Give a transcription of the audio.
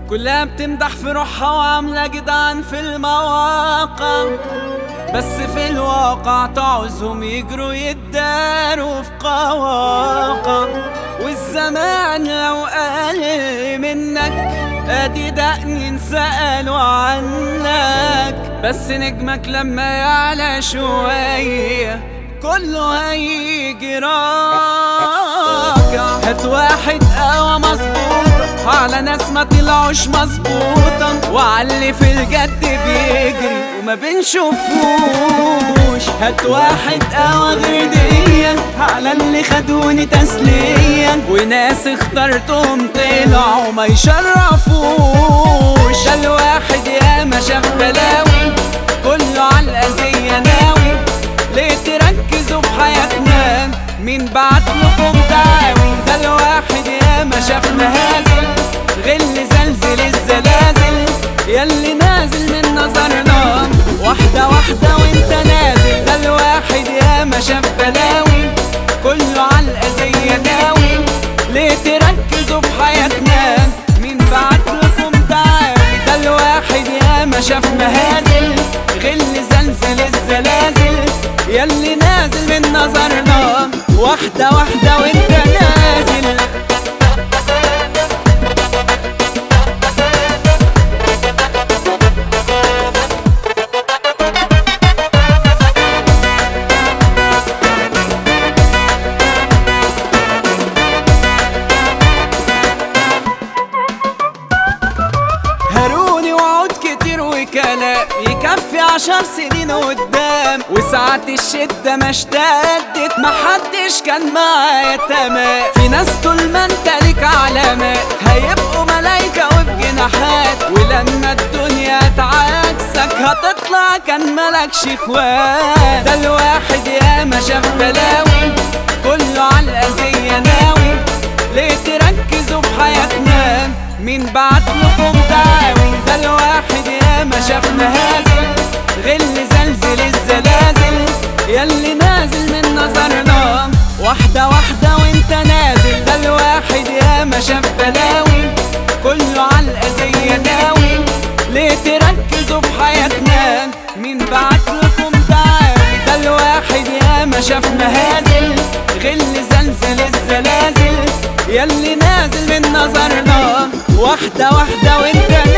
كلها بتمدح في روحها وعاملة جدعان في المواقع بس في الواقع تعوزهم يجروا يداروا في قواقع والزمان لو قال منك ادي دقني سألوا عنك بس نجمك لما يعلى شوية كله هيجي راكع هات واحد قوى مظبوطة على ناس ما طلعوش مظبوطة وعلي في الجد بيجري وما بنشوفوش هات واحد قوى غرديا على اللي خدوني تسليا وناس اخترتهم طلعوا ما يشرفوش ده الواحد ياما شاف بلاوي كله على الأذية ناوي ليه تركزوا في حياتنا مين بعت لكم دعاوي ده الواحد ياما شاف مهازل غل زلزل الزلازل ياللي نازل من نظرنا واحدة واحدة وانت نازل ده الواحد ياما شاف بلاوي كله على الأذية ناوي ليه تركزوا في حياتنا مين بعت لكم دعاوي ده الواحد ياما شاف مهازل غل زلزل الزلازل ياللي نازل من نظرنا واحدة واحدة وانت نازل هروني وعود كتير وكلام يكفي عشر سنين قدام وساعات الشدة ما اشتدت محدش كان معايا تمام في ناس طول ما انت ليك علامات هيبقوا ملايكة وبجناحات ولما الدنيا تعاكسك هتطلع كان ملكش اخوات ده الواحد ياما شاف بلاوي كله على الأذية ناوي ليه تركزوا في حياتنا مين بعت لكم دعاوي ده الواحد ياما شاف مهازل غل زلزل الزلازل ياللي نازل من نظرنا واحدة واحدة وانت نازل ده الواحد ياما شاف بلاوي كله على الأذية ناوي ليه تركزوا في حياتنا مين بعت لكم دعاوي ده الواحد ياما شاف مهازل غل زلزل الزلازل ياللي نازل من نظرنا واحدة واحدة وانت